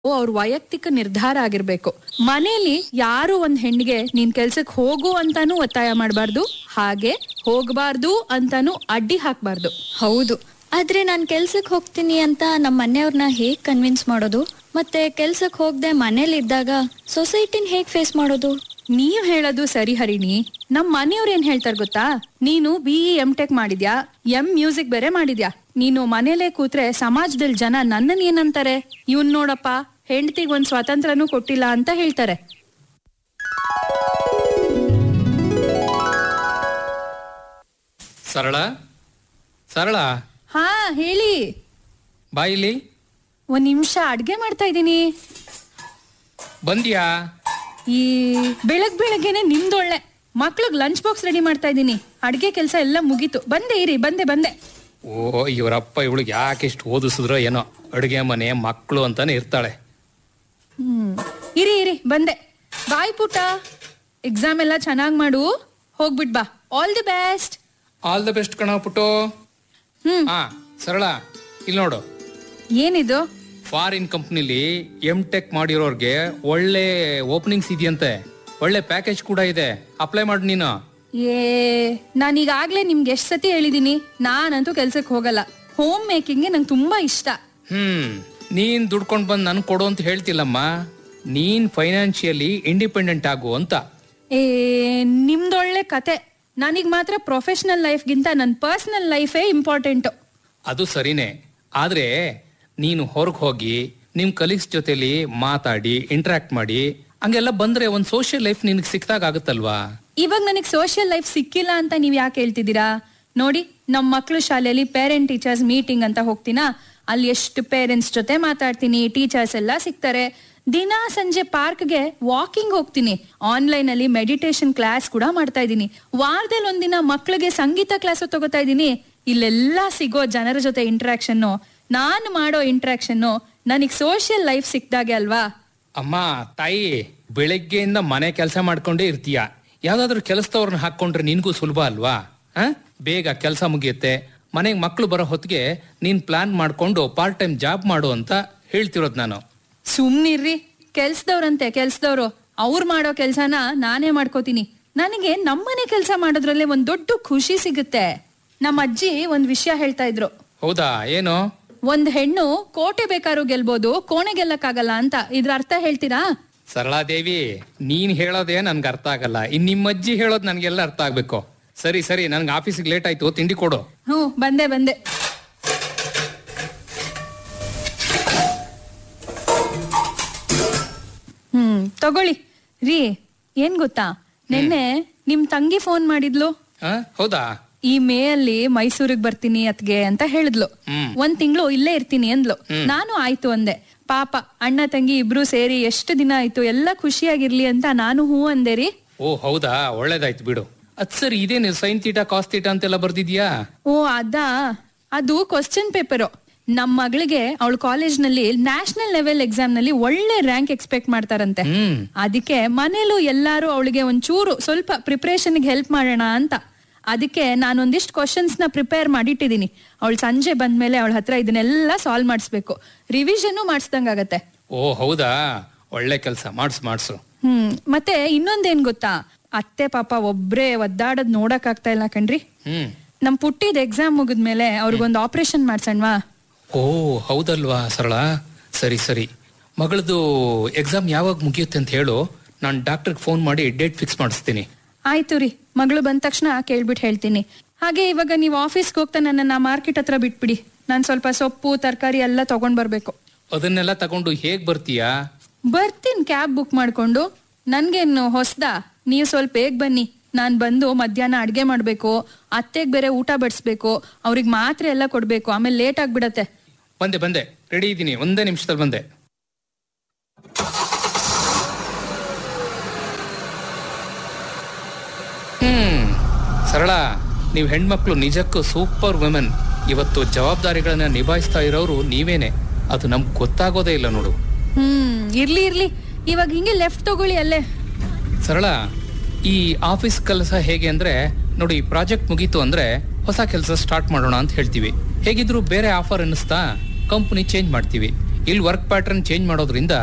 ಅವ್ರ ವೈಯಕ್ತಿಕ ನಿರ್ಧಾರ ಆಗಿರ್ಬೇಕು ಮನೇಲಿ ಯಾರು ಒಂದ್ ಹೆಣ್ಣಿಗೆ ನೀನ್ ಕೆಲ್ಸಕ್ ಹೋಗು ಅಂತಾನೂ ಒತ್ತಾಯ ಮಾಡಬಾರ್ದು ಹಾಗೆ ಹೋಗ್ಬಾರ್ದು ಅಂತಾನೂ ಅಡ್ಡಿ ಹಾಕ್ಬಾರ್ದು ಹೌದು ಆದ್ರೆ ನಾನ್ ಕೆಲ್ಸಕ್ ಹೋಗ್ತೀನಿ ಅಂತ ನಮ್ಮ ಮನೆಯವ್ರನ್ನ ಹೇಗ್ ಕನ್ವಿನ್ಸ್ ಮಾಡೋದು ಮತ್ತೆ ಕೆಲ್ಸಕ್ ಹೋಗದೆ ಮನೇಲಿ ಇದ್ದಾಗ ಸೊಸೈಟಿನ ಹೇಗ್ ಫೇಸ್ ಮಾಡೋದು ನೀವ್ ಹೇಳೋದು ಸರಿ ಹರಿಣಿ ನಮ್ ಮನೆಯವ್ರು ಏನ್ ಹೇಳ್ತಾರ ಗೊತ್ತಾ ನೀನು ಬಿ ಇ ಎಂ ಟೆಕ್ ಮಾಡಿದ್ಯಾ ಎಂ ಮ್ಯೂಸಿಕ್ ಬೇರೆ ಮಾಡಿದ್ಯಾ ನೀನು ಮನೇಲೆ ಕೂತ್ರೆ ಸಮಾಜದಲ್ಲಿ ಜನ ನನ್ನನ್ ಏನಂತಾರೆ ಇವನ್ ನೋಡಪ್ಪ ಹೆಂಡತಿಗ್ ಒಂದ್ ಸ್ವಾತಂತ್ರ್ಯನೂ ಕೊಟ್ಟಿಲ್ಲ ಅಂತ ಹೇಳ್ತಾರೆ ಸರಳ ಸರಳ ಹಾ ಹೇಳಿ ಬಾಯಿಲಿ ಒಂದ್ ನಿಮಿಷ ಅಡ್ಗೆ ಮಾಡ್ತಾ ಇದ್ದೀನಿ ಬಂದ್ಯಾ ಈ ಬೆಳಗ್ ಬೆಳಗ್ಗೆನೆ ನಿಮ್ದೊಳ್ಳೆ ಮಕ್ಳಿಗ್ ಲಂಚ್ ಬಾಕ್ಸ್ ರೆಡಿ ಮಾಡ್ತಾ ಇದ್ದೀನಿ ಅಡ್ಗೆ ಕೆಲಸ ಎಲ್ಲ ಮುಗೀತು ಬಂದೆ ಇರಿ ಬಂದೆ ಬಂದೆ ಓ ಇವರಪ್ಪ ಇವಳಿಗೆ ಯಾಕೆ ಇಷ್ಟು ಓದಿಸಿದ್ರೋ ಏನೋ ಅಡುಗೆ ಮನೆ ಮಕ್ಕಳು ಅಂತಾನೆ ಇರ್ತಾಳೆ ಹ್ಮ್ ಇರಿ ಇರಿ ಬಂದೆ ಬಾಯ್ ಪುಟ್ಟ ಎಕ್ಸಾಮ್ ಎಲ್ಲ ಚೆನ್ನಾಗ್ ಮಾಡು ಹೋಗ್ಬಿಟ್ ಬಾ all the best all the best ಕಣ ಪುಟ್ಟು ಹ್ಮ್ ಹಾ ಸರಳ ಇಲ್ಲಿ ನೋಡು ಏನಿದು ಫಾರಿನ್ ಕಂಪ್ನಿಲಿ ಎಂ ಟೆಕ್ ಮಾಡಿರೋರ್ಗೆ ಒಳ್ಳೆ ಓಪನಿಂಗ್ಸ್ ಇದೆಯಂತೆ ಒಳ್ಳೆ ಪ್ಯಾಕೇಜ್ ಕೂಡ ಇದೆ ಅಪ್ಲೈ ಮಾಡು ನೀನು ಏ ನಾನೀಗಾಗ್ಲೇ ನಿಮ್ಗೆ ಎಷ್ಟ್ ಸತಿ ಹೇಳಿದೀನಿ ನಾನಂತೂ ಕೆಲ್ಸಕ್ಕೆ ಹೋಗಲ್ಲ ಹೋಮ್ ಮೇಕಿಂಗ್ಗೆ ನಂಗೆ ತುಂಬಾ ಇಷ್ಟ ಹ್ಮ್ ನೀನ್ ದುಡ್ಕೊಂಡ್ ಬಂದ್ ನನ್ ಕೊಡು ಅಂತ ಹೇಳ್ತಿಲ್ಲಮ್ಮ ನೀನ್ ಫೈನಾನ್ಷಿಯಲಿ ಇಂಡಿಪೆಂಡೆಂಟ್ ಆಗು ಅಂತ ಏ ನಿಮ್ದೊಳ್ಳೆ ಕತೆ ನನಗ್ ಮಾತ್ರ ಪ್ರೊಫೆಷನಲ್ ಲೈಫ್ಗಿಂತ ನನ್ನ ಪರ್ಸನಲ್ ಲೈಫೇ ಇಂಪಾರ್ಟೆಂಟ್ ಅದು ಸರಿನೇ ಆದ್ರೆ ನೀನು ಹೊರಗೆ ಹೋಗಿ ನಿಮ್ ಕಲೀಗ್ಸ್ ಜೊತೆಲಿ ಮಾತಾಡಿ ಇಂಟ್ರಾಕ್ಟ್ ಮಾಡಿ ಹಂಗೆಲ್ಲ ಬಂದ್ರೆ ಒಂದ್ ಸೋಷಿಯಲ್ ಲೈಫ್ ನಿನಗೆ ಸಿಕ್ತಾಗ ಆಗುತ್ತಲ್ವಾ ಇವಾಗ ನನಗೆ ಸೋಷಿಯಲ್ ಲೈಫ್ ಸಿಕ್ಕಿಲ್ಲ ಅಂತ ನೀವ್ ಯಾಕೆ ಹೇಳ್ತಿದ್ದೀರಾ ನೋಡಿ ನಮ್ಮ ಮಕ್ಳು ಶಾಲೆಯಲ್ಲಿ ಪೇರೆಂಟ್ ಟೀಚರ್ಸ್ ಮೀಟಿಂಗ್ ಅಂತ ಹೋಗ್ತೀನಾ ಅಲ್ಲಿ ಎಷ್ಟು ಪೇರೆಂಟ್ಸ್ ಜೊತೆ ಮಾತಾಡ್ತೀನಿ ಟೀಚರ್ಸ್ ಎಲ್ಲ ಸಿಗ್ತಾರೆ ದಿನಾ ಸಂಜೆ ಪಾರ್ಕ್ಗೆ ವಾಕಿಂಗ್ ಹೋಗ್ತೀನಿ ಆನ್ಲೈನ್ ಅಲ್ಲಿ ಮೆಡಿಟೇಷನ್ ಕ್ಲಾಸ್ ಕೂಡ ಮಾಡ್ತಾ ಇದ್ದೀನಿ ವಾರದಲ್ಲಿ ಒಂದಿನ ಮಕ್ಳಿಗೆ ಸಂಗೀತ ಕ್ಲಾಸ್ ತಗೋತಾ ಇದ್ದೀನಿ ಇಲ್ಲೆಲ್ಲ ಸಿಗೋ ಜನರ ಜೊತೆ ಇಂಟ್ರಾಕ್ಷನ್ ನಾನು ಮಾಡೋ ಇಂಟ್ರಾಕ್ಷನ್ ನನಗ್ ಸೋಷಿಯಲ್ ಲೈಫ್ ಸಿಕ್ದಾಗೆ ಅಲ್ವಾ ಅಮ್ಮ ತಾಯಿ ಬೆಳಗ್ಗೆಯಿಂದ ಮನೆ ಕೆಲಸ ಮಾಡ್ಕೊಂಡೇ ಇರ್ತೀಯ ಯಾವ್ದಾದ್ರು ಕೆಲಸದವ್ರನ್ನ ಹಾಕೊಂಡ್ರೆ ನಿನ್ಗೂ ಸುಲಭ ಅಲ್ವಾ ಆ? ಬೇಗ ಕೆಲಸ ಮುಗಿಯುತ್ತೆ ಮನೆಗೆ ಮಕ್ಕಳು ಬರೋ ಹೊತ್ತಿಗೆ ನೀನ್ ಪ್ಲಾನ್ ಮಾಡ್ಕೊಂಡು ಪಾರ್ಟ್ ಟೈಮ್ ಜಾಬ್ ಮಾಡು ಅಂತ ಹೇಳ್ತಿರೋದ್ ನಾನು ಸುಮ್ನಿರ್ರಿ ಕೆಲ್ಸದವ್ರಂತೆ ಕೆಲ್ಸದವ್ರು ಅವ್ರು ಮಾಡೋ ಕೆಲ್ಸನ ನಾನೇ ಮಾಡ್ಕೋತೀನಿ ನನಗೆ ನಮ್ಮನೆ ಕೆಲಸ ಮಾಡೋದ್ರಲ್ಲೇ ಒಂದ್ ದೊಡ್ಡ ಖುಷಿ ಸಿಗುತ್ತೆ ನಮ್ಮ ಅಜ್ಜಿ ಒಂದ್ ವಿಷಯ ಹೇಳ್ತಾ ಇದ್ರು ಹೌದಾ ಏನು ಒಂದ್ ಹೆಣ್ಣು ಕೋಟೆ ಬೇಕಾದ್ರೂ ಗೆಲ್ಬೋದು ಕೋಣೆ ಗೆಲ್ಲಕ್ಕಾಗಲ್ಲ ಅಂತ ಇದ್ರ ಅರ್ಥ ಹೇಳ್ತೀರಾ ಸರಳಾದೇವಿ ನೀನ್ ಹೇಳೋದೇ ನನ್ಗೆ ಅರ್ಥ ಆಗಲ್ಲ ಇನ್ ನಿಮ್ಮ ಅಜ್ಜಿ ಹೇಳೋದ್ ನನ್ಗೆಲ್ಲ ಅರ್ಥ ಆಗ್ಬೇಕು ಸರಿ ಸರಿ ನನ್ಗೆ ಆಫೀಸಿಗೆ ಲೇಟ್ ಆಯ್ತು ತಿಂಡಿ ಕೊಡು ಹ್ಞೂ ಬಂದೆ ಬಂದೆ ಹ್ಮ್ ತಗೊಳ್ಳಿ ರೀ ಏನ್ ಗೊತ್ತಾ ನಿನ್ನೆ ನಿಮ್ ತಂಗಿ ಫೋನ್ ಮಾಡಿದ್ಲು ಆ, ಹೌದಾ ಈ ಮೇ ಅಲ್ಲಿ ಮೈಸೂರಿಗೆ ಬರ್ತೀನಿ ಅತ್ಗೆ ಅಂತ ಹೇಳಿದ್ಲು ಹ್ಮ್. ಒಂದ್ ತಿಂಗಳು ಇಲ್ಲೇ ಇರ್ತೀನಿ ಅಂದ್ಲು ನಾನು ಆಯ್ತು ಅಂದೆ ಪಾಪ ಅಣ್ಣ ತಂಗಿ ಇಬ್ರು ಸೇರಿ ಎಷ್ಟು ದಿನ ಆಯ್ತು ಎಲ್ಲ ಖುಷಿಯಾಗಿರ್ಲಿ ಅಂತ ನಾನು ಹೂ ಅಂದೆ ರೀ ಓ ಹೌದಾ ಒಳ್ಳೇದಾಯ್ತು ಬಿಡು ಅದ್ ಸರಿ ಇದೇನು ಸೈನ್ ತೀಟಾ ಕಾಸ್ ತೀಟಾ ಅಂತೆಲ್ಲ ಬರ್ದಿದ್ಯಾ ಓ ಅದಾ ಅದು ಕ್ವಶನ್ ಪೇಪರು ನಮ್ ಮಗಳಿಗೆ ಅವಳ ಕಾಲೇಜ್ ನಲ್ಲಿ ನ್ಯಾಷನಲ್ ಲೆವೆಲ್ ಎಕ್ಸಾಮ್ ನಲ್ಲಿ ಒಳ್ಳೆ ರ್ಯಾಂಕ್ ಎಕ್ಸ್ಪೆಕ್ಟ್ ಮಾಡ್ತಾರಂತೆ ಹ್ಮ್ ಅದಕ್ಕೆ ಮನೇಲೂ ಎಲ್ಲಾರು ಅವಳಿಗೆ ಒಂಚೂರು ಸ್ವಲ್ಪ ಪ್ರಿಪರೇಷನ್ ಹೆಲ್ಪ್ ಮಾಡೋಣ ಅಂತ ಅದಕ್ಕೆ ನಾನೊಂದಿಷ್ಟು ಕ್ವಶನ್ಸ್ ನ ಪ್ರಿಪೇರ್ ಮಾಡಿಟ್ಟಿದೀನಿ ಅವಳು ಸಂಜೆ ಬಂದ್ಮೇಲೆ ಅವಳ ಹತ್ರ ಇದನ್ನೆಲ್ಲ ಸಾಲ್ವ್ ಮಾಡಿಸ್ಬೇಕು ರಿವಿಷನ್ ಮಾಡಿಸ್ದಂಗಾಗತ್ತೆ ಓ ಹೌದಾ ಒಳ್ಳೆ ಕೆಲಸ ಮಾಡ್ಸು ಮಾಡ್ಸು ಹ್ಮ್ ಮತ್ತೆ ಇನ್ನೊಂದೇನ್ ಗೊತ್ತಾ ಅತ್ತೆ ಪಾಪ ಒಬ್ರೇ ಒದ್ದಾಡದ್ ನೋಡಕ್ ಆಗ್ತಾ ಇಲ್ಲ ಕಣ್ರಿ ಹ್ಮ್ ನಮ್ ಪುಟ್ಟಿದ ಎಕ್ಸಾಮ್ ಮುಗಿದ್ಮೇಲೆ ಅವ್ರಿಗೊಂದು ಆಪರೇಷನ್ ಮಾಡ್ಸಣ್ವಾ ಓ ಹೌದಲ್ವಾ ಸರಳ ಸರಿ ಸರಿ ಮಗಳದು ಎಕ್ಸಾಮ್ ಯಾವಾಗ ಮುಗಿಯುತ್ತೆ ಅಂತ ಹೇಳು ನಾನು ಡಾಕ್ಟರ್ಗೆ ಫೋನ್ ಮಾಡಿ ಡೇಟ್ ಫಿಕ್ಸ್ ಮಾಡಿಸ್ತೀನಿ ಆಯ್ತು ರೀ ಮಗಳು ಬಂದ ತಕ್ಷಣ ಕೇಳ್ಬಿಟ್ಟು ಹೇಳ್ತೀನಿ ಹಾಗೆ ಇವಾಗ ನೀವು ಆಫೀಸ್ಗೆ ಹೋಗ್ತಾ ನನ್ನನ್ನ ಮಾರ್ಕೆಟ್ ಹತ್ರ ಬಿಟ್ಬಿಡಿ ನಾನು ಸ್ವಲ್ಪ ಸೊಪ್ಪು ತರಕಾರಿ ಎಲ್ಲ ತಗೊಂಡ್ ಬರ್ಬೇಕು ಅದನ್ನೆಲ್ಲ ತಗೊಂಡು ಹೇಗ್ ಬರ್ತೀಯಾ ಬರ್ತೀನಿ ಕ್ಯಾಬ್ ಬುಕ್ ಮಾಡ್ಕೊಂಡು ನನ್ಗೇನು ಹೊಸ್ದಾ ನೀವು ಸ್ವಲ್ಪ ಬೇಗ ಬನ್ನಿ ನಾನ್ ಬಂದು ಮಧ್ಯಾಹ್ನ ಅಡ್ಗೆ ಮಾಡ್ಬೇಕು ಅತ್ತೆಗ್ ಬೇರೆ ಊಟ ಬಡಿಸ್ಬೇಕು ಅವ್ರಿಗೆ ಮಾತ್ರೆ ಎಲ್ಲ ಕೊಡ್ಬೇಕು ಆಮೇಲೆ ಲೇಟ್ ಆಗ್ಬಿಡತ್ತೆ ಬಂದೆ ಬಂದೆ ರೆಡಿ ಇದ್ದೀನಿ ಒಂದೇ ನಿಮಿಷದಲ್ಲಿ ಬಂದೆ ಹ್ಮ್ ಸರಳ ನೀವು ಹೆಣ್ಮಕ್ಳು ನಿಜಕ್ಕೂ ಸೂಪರ್ ವುಮೆನ್ ಇವತ್ತು ಜವಾಬ್ದಾರಿಗಳನ್ನ ನಿಭಾಯಿಸ್ತಾ ಇರೋರು ನೀವೇನೆ ಅದು ನಮ್ಗೆ ಗೊತ್ತಾಗೋದೇ ಇಲ್ಲ ನೋಡು ಹ್ಮ್ ಇರ್ಲಿ ಇರ್ಲಿ ಇವಾಗ ಹಿಂಗೆ ಲೆಫ್ಟ್ ತಗೊಳ್ಳಿ ಅಲ್ಲೇ ಸರಳ ಈ ಆಫೀಸ್ ಕೆಲಸ ಹೇಗೆ ಅಂದ್ರೆ ನೋಡಿ ಪ್ರಾಜೆಕ್ಟ್ ಮುಗೀತು ಅಂದ್ರೆ ಹೊಸ ಕೆಲಸ ಸ್ಟಾರ್ಟ್ ಮಾಡೋಣ ಅಂತ ಹೇಳ್ತೀವಿ ಹೇಗಿದ್ರು ಬೇರೆ ಆಫರ್ ಅನ್ನಿಸ್ತಾ ಕಂಪನಿ ಚೇಂಜ್ ಮಾಡ್ತೀವಿ ಇಲ್ಲಿ ವರ್ಕ್ ಪ್ಯಾಟರ್ನ್ ಚೇಂಜ್ ಮಾಡೋದ್ರಿಂದ